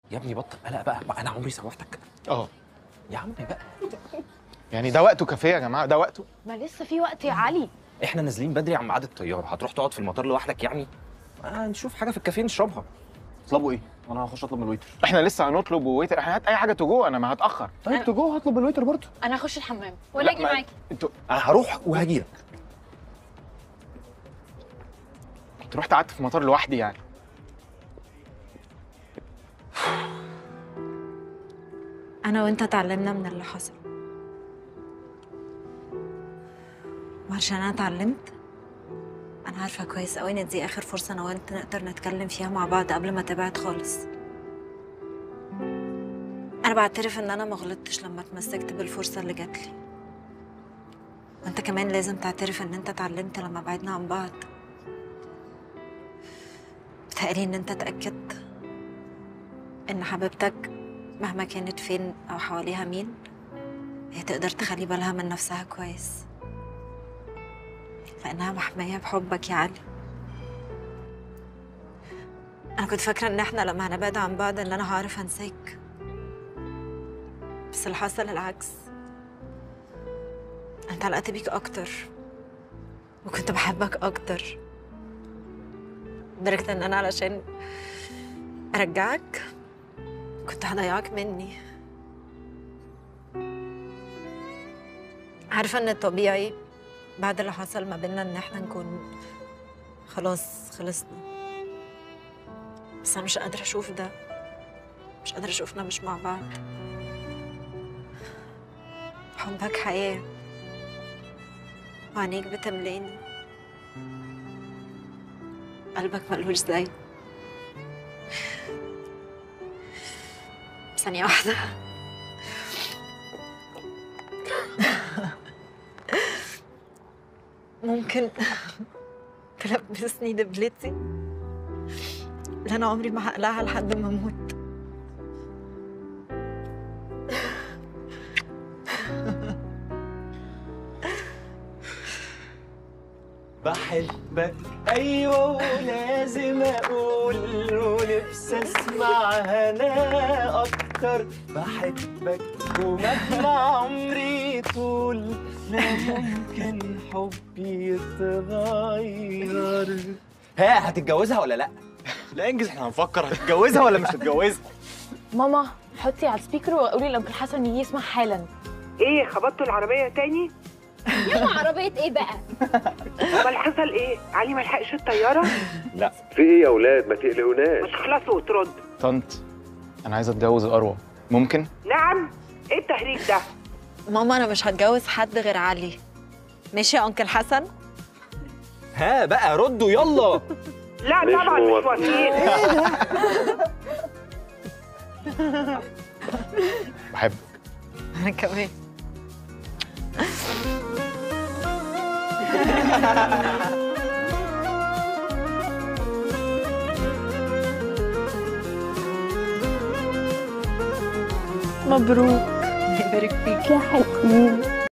يا ابني بطل قلق بقى بقى انا عمري سوحتك اه يا عم بقى يعني ده وقته كافيه يا جماعه ده وقته ما لسه في وقت يا علي احنا نازلين بدري عن ميعاد الطياره هتروح تقعد في المطار لوحدك يعني آه نشوف حاجه في الكافيه نشربها اطلبوا ايه؟ وانا هخش اطلب من الويتر احنا لسه هنطلب وويتر احنا هات اي حاجه تجو انا ما هتاخر طيب تجو هطلب من الويتر برضه انا هخش الحمام لا، ولا اجي ما- معاكي انتوا انا هروح وهجيلك كنت رحت قعدت في مطار لوحدي يعني أنا وأنت اتعلمنا من اللي حصل وعشان أنا اتعلمت أنا عارفة كويس أوي إن دي آخر فرصة أنا وأنت نقدر نتكلم فيها مع بعض قبل ما تبعد خالص أنا بعترف إن أنا ما غلطتش لما اتمسكت بالفرصة اللي جاتلي وأنت كمان لازم تعترف إن أنت اتعلمت لما بعدنا عن بعض بتهيألي إن أنت اتأكدت إن حبيبتك مهما كانت فين أو حواليها مين هي تقدر تخلي بالها من نفسها كويس لأنها محمية بحبك يا علي أنا كنت فاكرة إن إحنا لما هنبعد عن بعض إن أنا هعرف أنساك بس اللي حصل العكس أنت علقت بيك أكتر وكنت بحبك أكتر لدرجة إن أنا علشان أرجعك كنت هضيعك مني عارفة إن الطبيعي بعد اللي حصل ما بيننا إن إحنا نكون خلاص خلصنا بس أنا مش قادرة أشوف ده مش قادرة أشوفنا مش مع بعض حبك حياة وعينيك بتملاني قلبك ملوش زي ثانية واحدة ممكن تلبسني دبلتي اللي أنا عمري ما هقلعها لحد ما أموت بحبك ايوه ولازم اقول ونفسي اسمعها انا اكتر بحبك ومهما عمري طول لا ممكن حبي يتغير ها هتتجوزها ولا لا لا انجز احنا هنفكر هتتجوزها ولا مش هتتجوزها ماما حطي على السبيكر وقولي لانكل حسن يجي يسمع حالا ايه خبطتوا العربية تاني؟ ياما عربية ايه بقى؟ امال حصل ايه؟ علي ما لحقش الطيارة؟ في ايه يا اولاد ما تقلقوناش ما تخلصوا وترد طنط انا عايز اتجوز اروى ممكن نعم؟ ايه التهريج ده؟ ماما أنا مش هتجوز حد غير علي ماشي يا أنكل حسن؟ ها بقى ردوا يلا لا مش طبعا مش موافقين. موافقين بحبك أنا كمان مبروك يبارك فيك يا حلوين